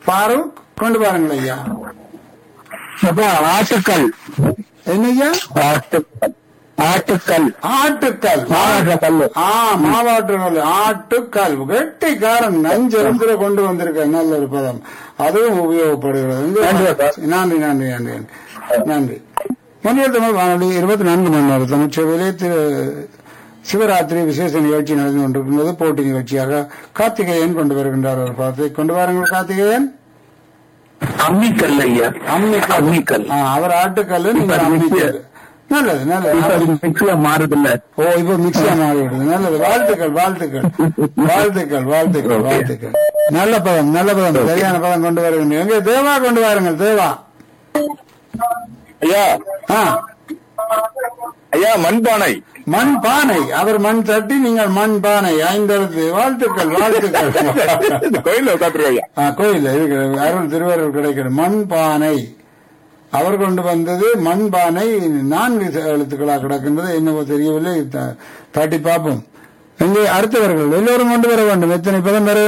பாரு கொண்டு பாருங்கள் ஐயா அப்பா ஆட்டுக்கல் என்னய்யா ஆட்டுக்கல் ஆட்டுக்கல் ஆட்டுக்கல் மாவாட்டுற கல்லு ஆ மாவாட்டுகள் ஆட்டுக்கால் கெட்டிக்காரன் நஞ்செருந்திர கொண்டு வந்திருக்க நல்ல ஒரு பதம் அதுவும் உபயோகப்படுகிறது நன்றி அப்பா. நன்றி நன்றி நன்றி நன்றி மொழியல் தமிழ் வானொலி இருபத்தி நான்கு மணி நேரம் தமிழ்ச்சேவையிலே திரு சிவராத்திரி விசேஷ நிகழ்ச்சி நடந்து கொண்டிருக்கின்றது போட்டி நிகழ்ச்சியாக கார்த்திகேயன் கொண்டு வருகின்றார் ஒரு பதத்தை கொண்டு வாருங்கள் கார்த்திகேயன் அம்மிக்கல் ஐயா அம்மிக்கல் அம்மிக்கல் ஆ, அவர் ஆட்டுக்கல் நீங்கள் அம்மிக்கல் நல்லது நல்லது இப்ப அது மிக்சியா மாறுதுல்ல ஓ இப்ப மிக்சியா மாறி விடுது நல்லது வாழ்த்துக்கள் வாழ்த்துக்கள் வாழ்த்துக்கள் வாழ்த்துக்கள் வாழ்த்துக்கள் நல்ல பதம் நல்ல பதம் சரியான பதம் கொண்டு வருகிறீங்க எங்க தேவா கொண்டு வாருங்கள் தேவா ஐயா ஆ ஐயா மண்பானை மண் பானை அவர் மண் தட்டி நீங்கள் மண் பானை ஐந்தெழுத்து வாழ்த்துக்கள் வாழ்த்துக்கள் கோயில உட்காந்துருக்கோம் ஐயா ஆ, கோயில் இருக்கிறது அருள் திருவருள் கிடைக்கிறது மண் பானை அவர் கொண்டு வந்தது மண் பானை நான்கு எழுத்துக்களாக கிடக்கின்றது என்னவோ தெரியவில்லை த- தட்டி பார்ப்போம் எங்கே அடுத்தவர்கள் எல்லோரும் கொண்டு வர வேண்டும் எத்தனை பதம் வர